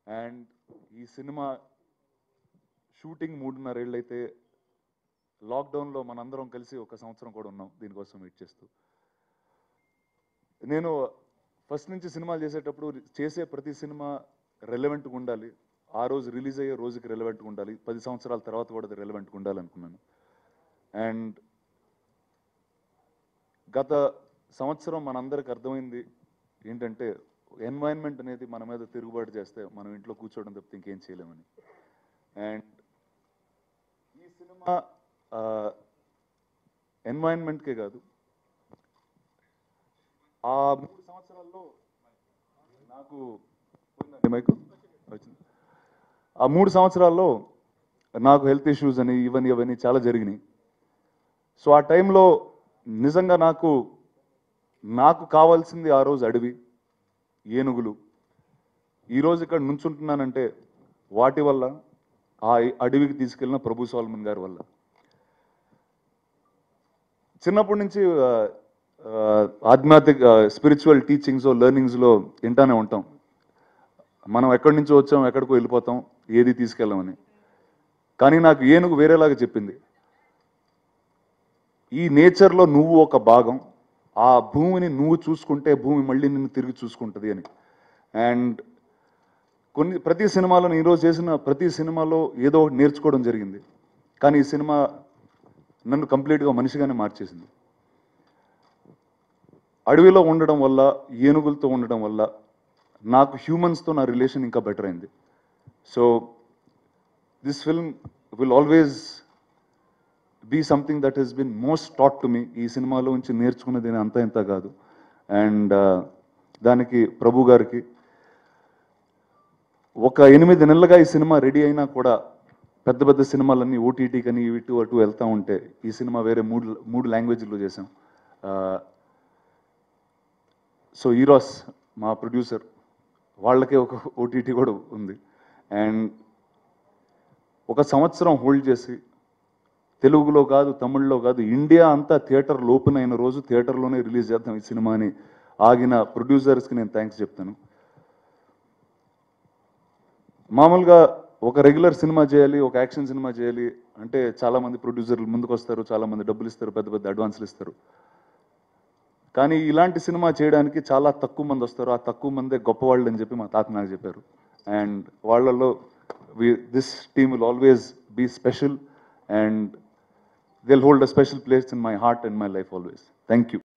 and ఈ cinema shooting మూడున్నరేళ్ళు అయితే లాక్డౌన్లో మనందరం కలిసి ఒక సంవత్సరం కూడా ఉన్నాం దీనికోసం వెయిట్ చేస్తూ నేను ఫస్ట్ నుంచి సినిమాలు చేసేటప్పుడు చేసే ప్రతి సినిమా రెలవెంట్గా ఉండాలి ఆ రోజు రిలీజ్ అయ్యే రోజుకి రెలవెంట్గా ఉండాలి పది సంవత్సరాల తర్వాత కూడా అది రెలవెంట్గా ఉండాలి అనుకున్నాను అండ్ గత సంవత్సరం మనందరికి అర్థమైంది ఏంటంటే ఎన్వైరన్మెంట్ అనేది మన మీద తిరుగుబాటు చేస్తే మనం ఇంట్లో కూర్చోవడం తప్పితే ఇంకేం చేయలేమని అండ్ ఈ సినిమా ఎన్వైరన్మెంట్కే కాదు ఆ మూడు సంవత్సరాల్లో నాకు పోయిందండి మైకు వచ్చింది ఆ మూడు సంవత్సరాల్లో నాకు హెల్త్ ఇష్యూస్ అని ఇవన్నీ ఇవన్నీ చాలా జరిగినాయి సో ఆ టైంలో నిజంగా నాకు నాకు కావాల్సింది ఆ రోజు అడవి ఏనుగులు ఈరోజు ఇక్కడ నుంచుంటున్నానంటే వాటి వల్ల ఆ అడవికి తీసుకెళ్ళిన ప్రభు సాల్మన్ గారి వల్ల చిన్నప్పటి నుంచి ఆ, ఆ, ఆధ్యాత్మిక స్పిరిచువల్ టీచింగ్స్ లెర్నింగ్స్లో వింటానే ఉంటాం మనం ఎక్కడి నుంచో వచ్చాం ఎక్కడికో వెళ్ళిపోతాం ఏది తీసుకెళ్ళమని కానీ నాకు ఏనుగు వేరేలాగా చెప్పింది ఈ నేచర్లో నువ్వు ఒక భాగం ఆ భూమిని నువ్వు చూసుకుంటే భూమి మళ్ళీ నిన్ను తిరిగి చూసుకుంటుంది అని అండ్ కొన్ని ప్రతి సినిమాలో నేను ఈరోజు చేసిన ప్రతి సినిమాలో ఏదో ఒకటి నేర్చుకోవడం జరిగింది కానీ ఈ సినిమా నన్ను కంప్లీట్గా మనిషిగానే మార్చేసింది అడవిలో ఉండడం వల్ల ఏనుగులతో ఉండడం వల్ల నాకు హ్యూమన్స్తో నా రిలేషన్ ఇంకా బెటర్ అయింది so this film will always be something that he's been most taught to me ఈ సినిమాలో నుంచి నేర్చుకున్నది అంత ఇంత కాదు అండ్ దానికి ప్రభు గారికి ఒక ఎనిమిది నెలలుగా ఈ సినిమా రెడీ అయినా కూడా పెద్ద పెద్ద సినిమాలన్నీ ఓటీటీ కానీ ఇటు అటు వెళ్తూ ఉంటే ఈ సినిమా వేరే మూడు మూడు లాంగ్వేజ్లో చేసాం సో ఈరోస్ మా ప్రొడ్యూసర్ వాళ్ళకే ఒక ఓటీటీ కూడా ఉంది అండ్ ఒక సంవత్సరం హోల్డ్ చేసి తెలుగులో కాదు తమిళ్లో కాదు ఇండియా అంతా థియేటర్ ఓపెన్ అయిన రోజు థియేటర్లోనే రిలీజ్ చేద్దాం ఈ సినిమాని ఆగిన ప్రొడ్యూసర్స్కి నేను థ్యాంక్స్ చెప్తాను మామూలుగా ఒక రెగ్యులర్ సినిమా చేయాలి ఒక యాక్షన్ సినిమా చేయాలి అంటే చాలా మంది ప్రొడ్యూసర్లు ముందుకు వస్తారు చాలా మంది డబ్బులు ఇస్తారు పెద్ద పెద్ద అడ్వాన్స్లు ఇస్తారు కానీ ఇలాంటి సినిమా చేయడానికి చాలా తక్కువ మంది వస్తారు ఆ తక్కువ మందే గొప్పవాళ్ళు అని చెప్పి మా తాత నాకు చెప్పారు అండ్ వాళ్ళలో this team will always be special and will hold a special place in my heart and my life always thank you